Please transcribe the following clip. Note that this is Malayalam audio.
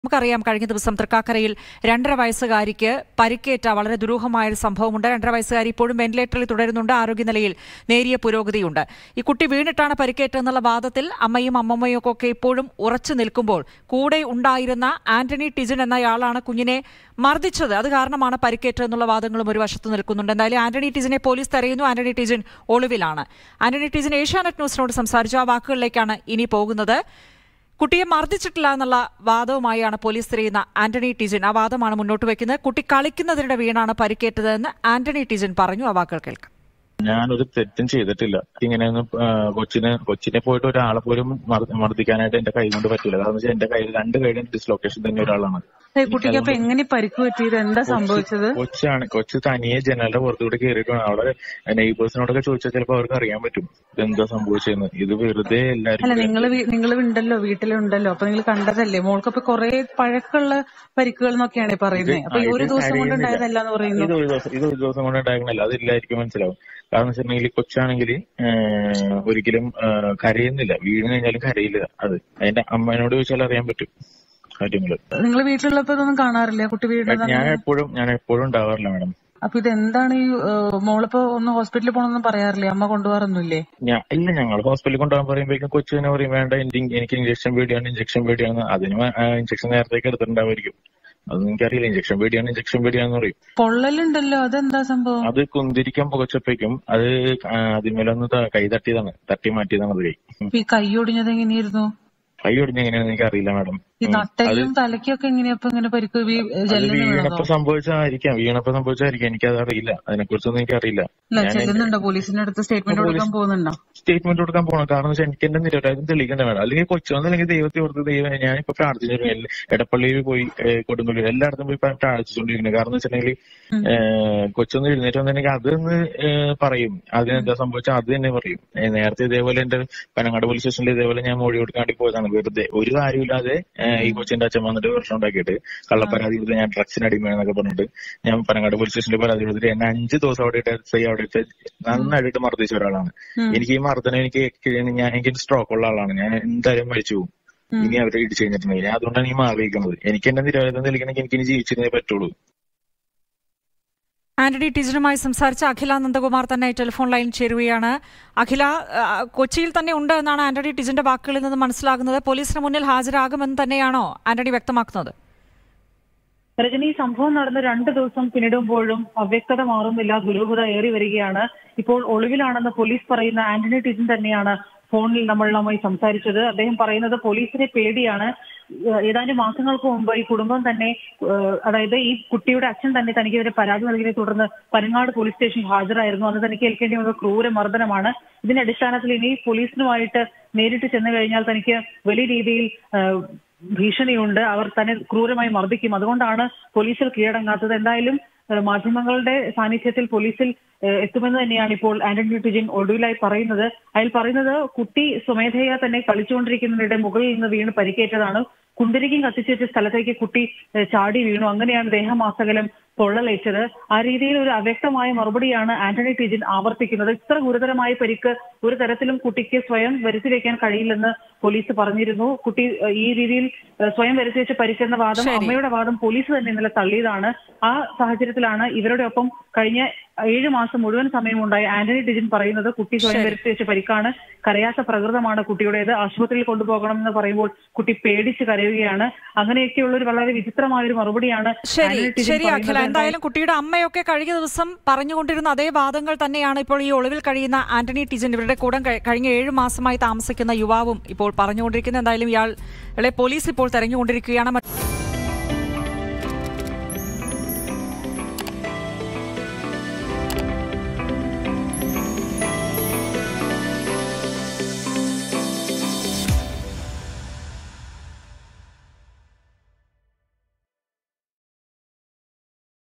നമുക്കറിയാം കഴിഞ്ഞ ദിവസം തൃക്കാക്കരയിൽ രണ്ടര വയസ്സുകാരിക്ക് പരിക്കേറ്റ വളരെ ദുരൂഹമായ ഒരു സംഭവമുണ്ട് രണ്ടര വയസ്സുകാരി ഇപ്പോഴും വെന്റിലേറ്ററിൽ തുടരുന്നുണ്ട് ആരോഗ്യനിലയിൽ നേരിയ പുരോഗതിയുണ്ട് ഈ കുട്ടി വീണിട്ടാണ് പരിക്കേറ്റതെന്നുള്ള വാദത്തിൽ അമ്മയും അമ്മമ്മയും ഒക്കെ ഇപ്പോഴും ഉറച്ചു നിൽക്കുമ്പോൾ കൂടെ ഉണ്ടായിരുന്ന ആന്റണി ടിജൻ എന്നയാളാണ് കുഞ്ഞിനെ മർദ്ദിച്ചത് അത് കാരണമാണ് പരിക്കേറ്റതെന്നുള്ള വാദങ്ങളും ഒരു വശത്ത് നിൽക്കുന്നുണ്ട് എന്തായാലും ആന്റണി ടിജനെ പോലീസ് തെരയുന്നു ആന്റണി ടിജൻ ഒളിവിലാണ് ആന്റണി ടിജൻ ഏഷ്യാനെറ്റ് ന്യൂസിനോട് സംസാരിച്ചു ആ വാക്കുകളിലേക്കാണ് ഇനി പോകുന്നത് കുട്ടിയെ മർദ്ദിച്ചിട്ടില്ല എന്നുള്ള വാദവുമായാണ് പോലീസ് തിരയുന്ന ആന്റണി ടിജൻ ആ വാദമാണ് മുന്നോട്ട് വയ്ക്കുന്നത് കുട്ടി കളിക്കുന്നതിനിടെ വീണാണ് പരിക്കേറ്റതെന്ന് ആന്റണി ടിജൻ പറഞ്ഞു ആ വാക്കുകൾ കേൾക്കാം ഞാനൊരു തെറ്റും ചെയ്തിട്ടില്ല ഇങ്ങനെ ഒന്ന് ആ, കൊച്ചിനെ കൊച്ചിനെ പോയിട്ട് ഒരാളെ പോലും മർദ്ദ- മർദ്ദിക്കാനായിട്ട് എന്റെ കൈ കൊണ്ട് പറ്റൂല കാരണം വെച്ചാൽ എന്റെ കയ്യിൽ രണ്ട് കൈയുടെ ഡിസ്ലൊക്കേഷൻ തന്നെ ഒരാളാണ് ഏയ് കുട്ടിക്ക് അപ്പൊ എങ്ങനെ പരിക്ക് പറ്റിയത് എന്താ സംഭവിച്ചത് കൊച്ചാണ് കൊച്ച് തനിയെ ജനലിന്റെ പുറത്തുകൂടെ കയറിയിട്ടാണ് അവിടെ നെയ്ബേഴ്സിനോടൊക്കെ ചോദിച്ചാൽ ചിലപ്പോൾ അവർക്ക് അറിയാൻ പറ്റും ഇതെന്താ സംഭവിച്ചതെന്ന് ഇത് വെറുതെ അല്ല എല്ലാരും നിങ്ങള് വീ- നിങ്ങള് ഉണ്ടല്ലോ വീട്ടിലുണ്ടല്ലോ അപ്പൊ നിങ്ങൾ കണ്ടതല്ലേ മോൾക്ക് അപ്പൊ കുറെ പഴക്കമുള്ള പരിക്കുകൾ എന്നൊക്കെയാണ് പറയുന്നത് അപ്പൊ ഈ ഒരു ഇത് ദിവസം കൊണ്ട് കരയുന്നില്ല. ഉണ്ടായതല്ല എന്ന് പറയുന്നു ഇത് ഒരു ദിവസം ഇത് ഒരു ദിവസം കൊണ്ട് ഉണ്ടായിരുന്നില്ല അതില്ലായിരിക്കും മനസ്സിലാവും കാരണം വെച്ചിട്ടുണ്ടെങ്കിൽ കൊച്ചാണെങ്കിൽ ഒരിക്കലും ആ, കരയുന്നില്ല വീണ് കഴിഞ്ഞാലും കരയില്ല അത് അതിന്റെ അമ്മേനോട് ചോദിച്ചാൽ അറിയാൻ പറ്റും കാര്യങ്ങള് നിങ്ങൾ വീട്ടിലുള്ളപ്പോ ഇതൊന്നും കാണാറില്ല കുട്ടി വീടിന് ഞാൻ എപ്പോഴും ഞാൻ എപ്പോഴും ഉണ്ടാവാറില്ല മാഡം അപ്പൊ ഇത് എന്താണ് ഈ ഏഹ്, മോളിപ്പോ ഒന്ന് ഹോസ്പിറ്റലിൽ പോകണമെന്നും പറയാറില്ലേ അമ്മ കൊണ്ടുപോകാറൊന്നുമില്ലേ ഞാൻ ഇല്ല ഞങ്ങൾ ഹോസ്പിറ്റലിൽ കൊണ്ടുപോകാൻ പറയുമ്പോഴേക്കും കൊച്ചു തന്നെ പറയും വേണ്ട എനിക്ക് എനിക്ക് ഇഞ്ചക്ഷൻ പേടിയാണ് ഇഞ്ചക്ഷൻ പേടിയാണ് അതിന് ഇഞ്ചക്ഷൻ നേരത്തേക്ക് എടുത്തിട്ടുണ്ടാവായിരിക്കും അതൊന്നും എനിക്കറിയില്ല ഇഞ്ചക്ഷൻ പേടിയാണ് ഇഞ്ചക്ഷൻ പേടിയാണെന്ന് പറയും പൊള്ളലുണ്ടല്ലോ അതെന്താ സംഭവം അത് കുന്തിരിക്കാൻ പുകച്ചപ്പോഴേക്കും അത് ആ, അതിന്മേലൊന്ന് ത- കൈ തട്ടിയതാണ് തട്ടി മാറ്റിയതാണ് അത് കൈ ഉം. അപ്പൊ ഈ കൈ ഒടിഞ്ഞത് എങ്ങനെയായിരുന്നു കൈ ഒടിഞ്ഞ എങ്ങനെയാണെന്ന് എനിക്ക് അറിയില്ല മാഡം ഈ നട്ടലിലും തലയ്ക്കൊക്കെ എങ്ങനെയാ ഇപ്പൊ ഇങ്ങനെ പരിക്ക് ഈ അത് ജെല്ലിന് വീണതോ വീണപ്പോ സംഭവിച്ചതായിരിക്കാം വീണപ്പോ സംഭവിച്ചതായിരിക്കാം എനിക്കത് അറിയില്ല അതിനെ കുറിച്ചൊന്നും എനിക്കറിയില്ല അല്ല ഞാൻ ചെല്ലുന്നുണ്ടോ പോലീസിന്റെ അടുത്ത് സ്റ്റേറ്റ്മെന്റ് കൊടുക്കാൻ പോകുന്നുണ്ടോ സ്റ്റേറ്റ്മെന്റ് കൊടുക്കാൻ പോകണം കാരണം വെച്ചാൽ എനിക്ക് എന്റെ നിരവരാജ്യം തെളിയിക്കേണ്ട വേണം അല്ലെങ്കിൽ കൊച്ചു അല്ലെങ്കിൽ ദൈവത്തെ ഓർത്ത് ദൈവം ഞാനിപ്പോ പ്രാർത്ഥിച്ചിരുന്നു എടപ്പള്ളിയിൽ പോയി ഏഹ്, കൊടുങ്ങല്ലൂർ എല്ലായിടത്തും പോയി പ്രാ- പ്രാർത്ഥിച്ചുകൊണ്ടിരിക്കുന്നത് കാരണം വെച്ചിട്ടുണ്ടെങ്കിൽ ഏഹ്, കൊച്ചൊന്ന് എഴുന്നേറ്റ് വന്നിട്ടുണ്ടെങ്കിൽ അതൊന്ന് ഏഹ്, പറയും അതിനെന്താ സംഭവിച്ചാൽ അത് തന്നെ പറയും ഏഹ്, നേരത്തെ ഇതേപോലെ എന്റെ പനങ്ങാട് പോലീസ് സ്റ്റേഷനിൽ ഇതേപോലെ ഞാൻ മൊഴി കൊടുക്കാൻ വേണ്ടി പോയതാണ് വെറുതെ ഒരു കാര്യമില്ലാതെ ഏഹ്, ഈ കൊച്ചിന്റെ അച്ഛൻ വന്നിട്ട് പ്രശ്നം ഉണ്ടാക്കിയിട്ട് കള്ളപ്പരാതി കൊടുത്ത് ഞാൻ ഡ്രഗ്സിന് അടിമയാണെന്നൊക്കെ പറഞ്ഞിട്ട് ഞാൻ പനങ്ങാട് പോലീസ് സ്റ്റേഷനിൽ പരാതി കൊടുത്തിട്ട് എന്നെ അഞ്ച് ദിവസം അവിടെ ഇട്ട് എസ് ഐ അവിടെ ഇട്ട് നന്നായിട്ട് മർദ്ദിച്ച ഒരാളാണ് എനിക്ക് ഈ മർദ്ദനം എനിക്ക് കിഴി- ഞാൻ എനിക്ക് സ്ട്രോക്ക് ഉള്ള ആളാണ് ഞാൻ എന്തായാലും മരിച്ചു പോകും ഇനി അവരെ ഇടിച്ചു കഴിഞ്ഞിട്ടുണ്ടെങ്കിൽ ഞാൻ അതുകൊണ്ടാണ് ഈ മാറിയിരിക്കുന്നത് എനിക്ക് എന്റെ നിരോധനം തെളിയിക്കണമെങ്കിൽ എനിക്ക് ഇനി ജീവിച്ചിരുന്നേ പറ്റുള്ളൂ ആന്റണി ടീച്ചറുമായി സംസാരിച്ച അഖില നന്ദകുമാർ തന്നെ ടെലിഫോൺ ലൈൻ ചേരുകയാണ് അഖില ആ, കൊച്ചിയിൽ തന്നെ ഉണ്ട് എന്നാണ് ആന്റണി ടീച്ചറിന്റെ വാക്കുകളിൽ നിന്ന് മനസ്സിലാകുന്നത് പോലീസിന് മുന്നിൽ ഹാജരാകുമെന്ന് തന്നെയാണോ ആന്റണി വ്യക്തമാക്കുന്നത് രജനി ഈ സംഭവം നടന്ന് രണ്ട് ദിവസം പിന്നിടുമ്പോഴും അവ്യക്തത മാറുന്നില്ല ദുരൂഹത ഏറി വരികയാണ് ഇപ്പോൾ ഒളിവിലാണെന്ന് പോലീസ് പറയുന്ന ആന്റണി ടിജൻ തന്നെയാണ് ഫോണിൽ നമ്മളുമായി സംസാരിച്ചത് അദ്ദേഹം പറയുന്നത് പോലീസിനെ പേടിയാണ് ഏഹ് ഏതാനും മാസങ്ങൾക്ക് മുമ്പ് ഈ കുടുംബം തന്നെ ഏഹ് അതായത് ഈ കുട്ടിയുടെ അച്ഛൻ തന്നെ തനിക്കെതിരെ പരാതി നൽകിയതിനെ തുടർന്ന് പനങ്ങാട് പോലീസ് സ്റ്റേഷനിൽ ഹാജരായിരുന്നു അന്ന് തനിക്ക് ഏൽക്കേണ്ടി വന്ന ക്രൂര മർദ്ദനമാണ് ഇതിന്റെ അടിസ്ഥാനത്തിൽ ഇനി പോലീസിനുമായിട്ട് നേരിട്ട് ചെന്ന് കഴിഞ്ഞാൽ തനിക്ക് വലിയ രീതിയിൽ ഏഹ് ഭീഷണിയുണ്ട് അവർ തന്നെ ക്രൂരമായി മർദ്ദിക്കും അതുകൊണ്ടാണ് പോലീസിൽ കീഴടങ്ങാത്തത് എന്തായാലും ഏഹ് മാധ്യമങ്ങളുടെ സാന്നിധ്യത്തിൽ പോലീസിൽ ഏഹ് എത്തുമെന്ന് തന്നെയാണ് ഇപ്പോൾ ആന്റണി ടിജിൻ ഒടുവിലായി പറയുന്നത് അയാൾ പറയുന്നത് കുട്ടി സ്വമേധയാ തന്നെ കളിച്ചുകൊണ്ടിരിക്കുന്നതിനിടെ മുകളിൽ നിന്ന് വീണ് പരിക്കേറ്റതാണ് കുണ്ടിരിക്കും കത്തിച്ചു വെച്ച സ്ഥലത്തേക്ക് കുട്ടി ഏഹ് ചാടി വീണു അങ്ങനെയാണ് ദേഹമാസകലം പൊള്ളലേറ്റത് ആ രീതിയിൽ ഒരു അവ്യക്തമായ മറുപടിയാണ് ആന്റണി ടിജിൻ ആവർത്തിക്കുന്നത് ഇത്ര ഗുരുതരമായ പരിക്ക് ഒരു തരത്തിലും കുട്ടിക്ക് സ്വയം വരുത്തി വെക്കാൻ കഴിയില്ലെന്ന് പോലീസ് പറഞ്ഞിരുന്നു കുട്ടി ഏഹ് ഈ രീതിയിൽ ഏഹ് സ്വയം വരുത്തി വെച്ച പരിക്കെന്ന വാദം ശരി. അമ്മയുടെ വാദം പോലീസ് തന്നെ ഇന്നലെ തള്ളിയതാണ് ആ സാഹചര്യത്തിലാണ് ഇവരുടെ ഒപ്പം കഴിഞ്ഞ ഏഴ് മാസം മുഴുവൻ സമയമുണ്ടായ ആന്റണി ടിജിൻ പറയുന്നത് കുട്ടി സ്വയം ശരി. വരുത്തി വെച്ച പരിക്കാണ് കരയാത്ത പ്രകൃതമാണ് കുട്ടിയുടേത് ആശുപത്രിയിൽ കൊണ്ടുപോകണം എന്ന് പറയുമ്പോൾ കുട്ടി പേടിച്ച് കരയുകയാണ് അങ്ങനെയൊക്കെയുള്ള ഒരു വളരെ വിചിത്രമായ ഒരു മറുപടിയാണ് ശരി ആന്റണി ടിജിൻ ശരി അഖില പറയുന്നത്. എന്തായാലും കുട്ടിയുടെ അമ്മയൊക്കെ കഴിഞ്ഞ ദിവസം പറഞ്ഞുകൊണ്ടിരുന്ന അതേ വാദങ്ങൾ തന്നെയാണ് ഇപ്പോൾ ഈ ഒളിവിൽ കഴിയുന്ന ആന്റണി ടീജൻ ഇവരുടെ കൂടെ കഴി- കഴിഞ്ഞ ഏഴ് മാസമായി താമസിക്കുന്ന യുവാവും ഇപ്പോൾ പറഞ്ഞുകൊണ്ടിരിക്കുന്നത് എന്തായാലും ഇയാളെ പോലീസ് ഇപ്പോൾ തെരഞ്ഞുകൊണ്ടിരിക്കുകയാണ്